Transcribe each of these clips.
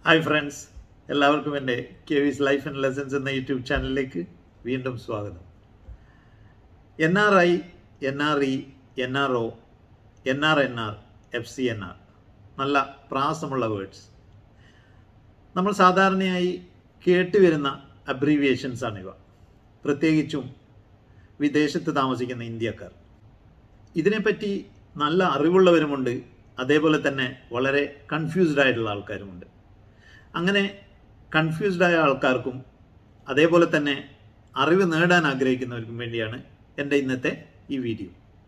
hi friends എല്ലാവർക്കും എൻ്റെ K വിസ് ലൈഫ് ആൻഡ് ലെസൺസ് എന്ന യൂട്യൂബ് ചാനലിലേക്ക് വീണ്ടും സ്വാഗതം N R I N R E N R O N R N R F C N R നല്ല പ്രാസമുള്ള വേർഡ്സ് നമ്മൾ സാധാരണയായി കേട്ടുവരുന്ന അബ്രീവിയേഷൻസ് ആണിവ പ്രത്യേകിച്ചും വിദേശത്ത് താമസിക്കുന്ന ഇന്ത്യക്കാർ ഇതിനെപ്പറ്റി നല്ല അറിവുള്ളവരുമുണ്ട് അതേപോലെ തന്നെ വളരെ കൺഫ്യൂസ്ഡ് ആയിട്ടുള്ള ആൾക്കാരുമുണ്ട് അങ്ങനെ കൺഫ്യൂസ്ഡ് ആയ ആൾക്കാർക്കും അതേപോലെ തന്നെ അറിവ് നേടാൻ ആഗ്രഹിക്കുന്നവർക്കും വേണ്ടിയാണ് എൻ്റെ ഇന്നത്തെ ഈ വീഡിയോ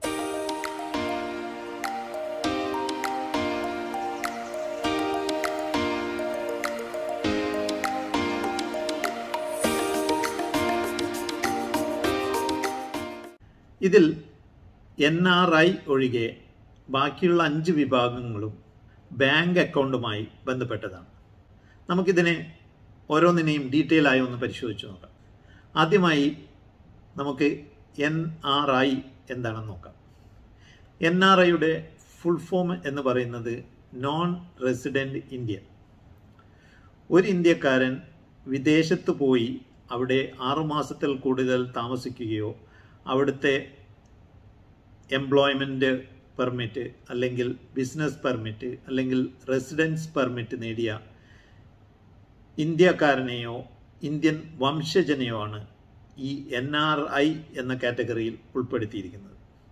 ഇതിൽ എൻ ആർ ഐ ഒഴികെ ബാക്കിയുള്ള അഞ്ച് വിഭാഗങ്ങളും ബാങ്ക് അക്കൗണ്ടുമായി ബന്ധപ്പെട്ടതാണ് നമുക്കിതിനെ ഓരോന്നിനെയും ഡീറ്റെയിൽ ആയി ഒന്ന് പരിശോധിച്ച് നോക്കാം ആദ്യമായി നമുക്ക് എൻ ആർ ഐ എന്താണെന്ന് നോക്കാം എൻ ആർ ഐയുടെ ഫുൾ ഫോം എന്ന് പറയുന്നത് നോൺ റെസിഡൻറ്റ് ഇന്ത്യൻ ഒരു ഇന്ത്യക്കാരൻ വിദേശത്ത് പോയി അവിടെ ആറുമാസത്തിൽ കൂടുതൽ താമസിക്കുകയോ അവിടുത്തെ എംപ്ലോയ്മെൻറ്റ് പെർമിറ്റ് അല്ലെങ്കിൽ ബിസിനസ് പെർമിറ്റ് അല്ലെങ്കിൽ റെസിഡൻസ് പെർമിറ്റ് നേടിയ ഇന്ത്യക്കാരനെയോ ഇന്ത്യൻ വംശജനെയോ ആണ് ഈ എൻ ആർ ഐ എന്ന കാറ്റഗറിയിൽ ഉൾപ്പെടുത്തിയിരിക്കുന്നത്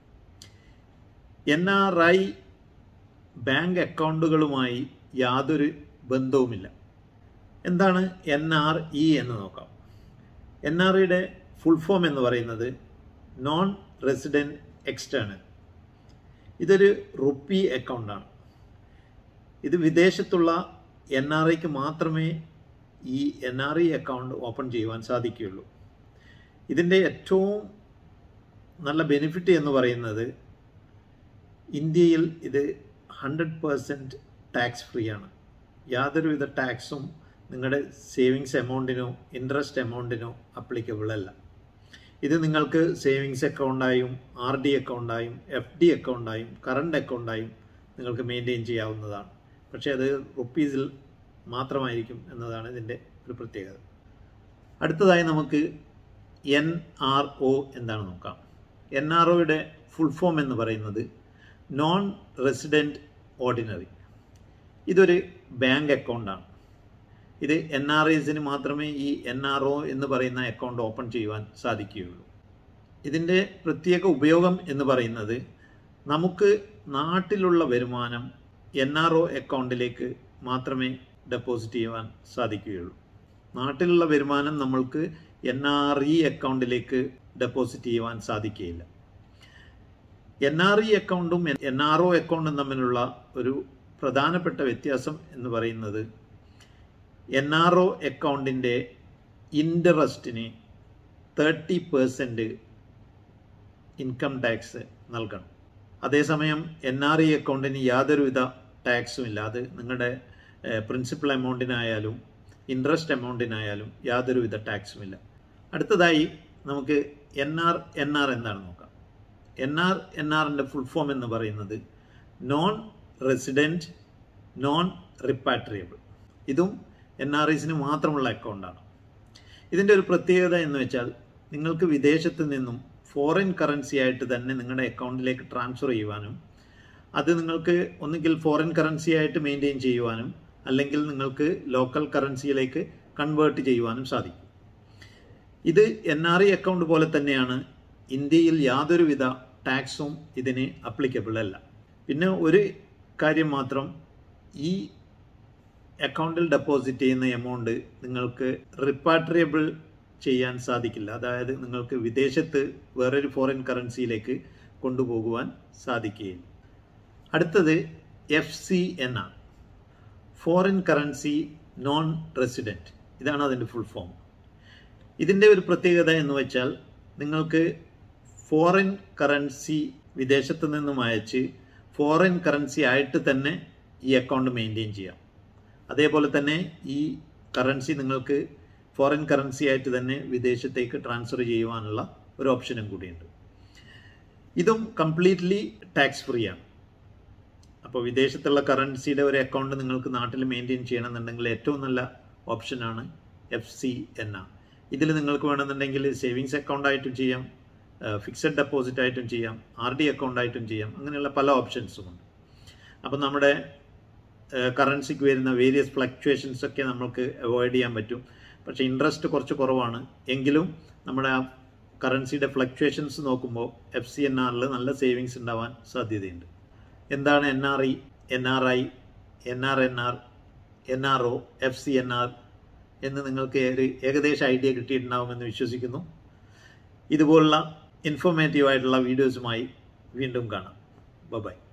എൻ ആർ ഐ ബാങ്ക് അക്കൗണ്ടുകളുമായി യാതൊരു ബന്ധവുമില്ല എന്താണ് എൻ ആർ ഇ എന്ന് നോക്കാം എൻ ആർ ഇയുടെ ഫുൾ ഫോം എന്ന് പറയുന്നത് നോൺ റെസിഡൻറ്റ് എക്സ്റ്റേണൽ ഇതൊരു റുപ്പി അക്കൗണ്ടാണ് ഇത് വിദേശത്തുള്ള എൻ ആർ ഐക്ക് മാത്രമേ ഈ N R E account open ചെയ്യുവാൻ സാധിക്കുകയുള്ളൂ ഇതിൻ്റെ ഏറ്റവും നല്ല ബെനിഫിറ്റ് എന്ന് പറയുന്നത് ഇന്ത്യയിൽ ഇത് ഹൺഡ്രഡ് പേഴ്സൻറ്റ് ടാക്സ് ഫ്രീ ആണ് യാതൊരുവിധ ടാക്സും നിങ്ങളുടെ സേവിങ്സ് എമൗണ്ടിനോ ഇൻട്രസ്റ്റ് എമൗണ്ടിനോ അപ്ലിക്കബിൾ അല്ല ഇത് നിങ്ങൾക്ക് സേവിങ്സ് അക്കൗണ്ടായും ആർ ഡി അക്കൗണ്ടായും എഫ് ഡി അക്കൗണ്ടായും കറണ്ട് അക്കൗണ്ടായും നിങ്ങൾക്ക് മെയിൻറ്റെയിൻ ചെയ്യാവുന്നതാണ് പക്ഷേ അത് റുപ്പീസിൽ മാത്രമായിരിക്കും എന്നതാണ് ഇതിൻ്റെ ഒരു പ്രത്യേകത അടുത്തതായി നമുക്ക് എൻ ആർ ഒ എന്താണ് നോക്കാം എൻ ആർ ഒയുടെ ഫുൾ ഫോം എന്ന് പറയുന്നത് നോൺ റെസിഡൻറ്റ് ഓർഡിനറി ഇതൊരു ബാങ്ക് അക്കൗണ്ടാണ് ഇത് എൻ ആർ ഐസിന് മാത്രമേ ഈ എൻ ആർ ഒ എന്ന് പറയുന്ന അക്കൗണ്ട് ഓപ്പൺ ചെയ്യുവാൻ സാധിക്കുകയുള്ളൂ ഇതിൻ്റെ പ്രത്യേക ഉപയോഗം എന്ന് പറയുന്നത് നമുക്ക് നാട്ടിലുള്ള വരുമാനം എൻ ആർ ഒ അക്കൗണ്ടിലേക്ക് മാത്രമേ ഡെപ്പോസിറ്റ് ചെയ്യുവാൻ സാധിക്കുകയുള്ളൂ നാട്ടിലുള്ള വരുമാനം നമ്മൾക്ക് എൻ ആർ ഇ അക്കൗണ്ടിലേക്ക് ഡെപ്പോസിറ്റ് ചെയ്യുവാൻ സാധിക്കുകയില്ല എൻ ആർ ഇ അക്കൗണ്ടും എൻ ആർ ഒ അക്കൗണ്ടും തമ്മിലുള്ള ഒരു പ്രധാനപ്പെട്ട വ്യത്യാസം എന്ന് പറയുന്നത് എൻ ആർ ഒ അക്കൗണ്ടിൻ്റെ ഇൻട്രസ്റ്റിന് തേർട്ടി പേഴ്സൻറ്റ് ഇൻകം ടാക്സ് നൽകണം അതേസമയം എൻ ആർ ഇ അക്കൗണ്ടിന് യാതൊരുവിധ ടാക്സും ഇല്ല അത് നിങ്ങളുടെ പ്രിൻസിപ്പൽ എമൗണ്ടിനായാലും ഇൻട്രസ്റ്റ് എമൗണ്ടിനായാലും യാതൊരുവിധ ടാക്സും ഇല്ല അടുത്തതായി നമുക്ക് എൻ ആർ എൻ ആർ എന്താണെന്ന് നോക്കാം എൻ ആർ എൻ ആറിൻ്റെ ഫുൾ ഫോം എന്ന് പറയുന്നത് നോൺ റെസിഡൻറ്റ് നോൺ റിപ്പാട്രിയബിൾ ഇതും എൻ ആർ ഐസിന് മാത്രമുള്ള അക്കൗണ്ടാണ് ഇതിൻ്റെ ഒരു പ്രത്യേകത എന്ന് വെച്ചാൽ നിങ്ങൾക്ക് വിദേശത്ത് നിന്നും ഫോറിൻ കറൻസി ആയിട്ട് തന്നെ നിങ്ങളുടെ അക്കൗണ്ടിലേക്ക് ട്രാൻസ്ഫർ ചെയ്യുവാനും അത് നിങ്ങൾക്ക് ഒന്നുകിൽ ഫോറിൻ കറൻസി ആയിട്ട് മെയിൻറ്റെയിൻ ചെയ്യുവാനും അല്ലെങ്കിൽ നിങ്ങൾക്ക് ലോക്കൽ കറൻസിയിലേക്ക് കൺവേർട്ട് ചെയ്യുവാനും സാധിക്കും ഇത് എൻ ആർ ഐ അക്കൗണ്ട് പോലെ തന്നെയാണ് ഇന്ത്യയിൽ യാതൊരുവിധ ടാക്സും ഇതിന് അപ്ലിക്കബിൾ അല്ല പിന്നെ ഒരു കാര്യം മാത്രം ഈ അക്കൗണ്ടിൽ ഡെപ്പോസിറ്റ് ചെയ്യുന്ന എമൗണ്ട് നിങ്ങൾക്ക് റിപ്പാട്രിയബിൾ ചെയ്യാൻ സാധിക്കില്ല അതായത് നിങ്ങൾക്ക് വിദേശത്ത് വേറൊരു ഫോറിൻ കറൻസിയിലേക്ക് കൊണ്ടുപോകുവാൻ സാധിക്കുകയില്ല അടുത്തത് എഫ് സി എൻ ആണ് ഫോറിൻ കറൻസി നോൺ റെസിഡൻറ്റ് ഇതാണ് അതിൻ്റെ ഫുൾ ഫോം ഇതിൻ്റെ ഒരു പ്രത്യേകത എന്ന് വെച്ചാൽ നിങ്ങൾക്ക് ഫോറിൻ കറൻസി വിദേശത്ത് നിന്നും അയച്ച് ഫോറിൻ കറൻസി ആയിട്ട് തന്നെ ഈ അക്കൗണ്ട് മെയിൻറ്റെയിൻ ചെയ്യാം അതേപോലെ തന്നെ ഈ കറൻസി നിങ്ങൾക്ക് ഫോറിൻ കറൻസി ആയിട്ട് തന്നെ വിദേശത്തേക്ക് ട്രാൻസ്ഫർ ചെയ്യുവാനുള്ള ഒരു ഓപ്ഷനും കൂടിയുണ്ട് ഇതും കംപ്ലീറ്റ്ലി ടാക്സ് ഫ്രീ ആണ് അപ്പോൾ വിദേശത്തുള്ള കറൻസിയുടെ ഒരു അക്കൗണ്ട് നിങ്ങൾക്ക് നാട്ടിൽ മെയിൻറ്റെയിൻ ചെയ്യണമെന്നുണ്ടെങ്കിൽ ഏറ്റവും നല്ല ഓപ്ഷനാണ് എഫ് സി എൻ ആർ ഇതിൽ നിങ്ങൾക്ക് വേണമെന്നുണ്ടെങ്കിൽ സേവിങ്സ് അക്കൗണ്ട് ആയിട്ടും ചെയ്യാം ഫിക്സഡ് ഡെപ്പോസിറ്റ് ആയിട്ടും ചെയ്യാം ആർ ഡി അക്കൗണ്ട് ആയിട്ടും ചെയ്യാം അങ്ങനെയുള്ള പല ഓപ്ഷൻസും ഉണ്ട് അപ്പം നമ്മുടെ കറൻസിക്ക് വരുന്ന വേരിയസ് ഫ്ലക്ച്വേഷൻസ് ഒക്കെ നമുക്ക് അവോയ്ഡ് ചെയ്യാൻ പറ്റും പക്ഷേ ഇൻട്രസ്റ്റ് കുറച്ച് കുറവാണ് എങ്കിലും നമ്മുടെ ആ കറൻസിയുടെ ഫ്ലക്ച്വേഷൻസ് നോക്കുമ്പോൾ എഫ് സി എൻ ആറിൽ നല്ല സേവിങ്സ് ഉണ്ടാവാൻ സാധ്യതയുണ്ട് എന്താണ് N R I N R I N R N R N R O F C N R എന്ന് നിങ്ങൾക്ക് ഒരു ഏകദേശ ഐഡിയ കിട്ടിയിട്ടുണ്ടാവുമെന്ന് വിശ്വസിക്കുന്നു ഇതുപോലുള്ള ഇൻഫോർമേറ്റീവ് ആയിട്ടുള്ള വീഡിയോസുമായി വീണ്ടും കാണാം ബൈ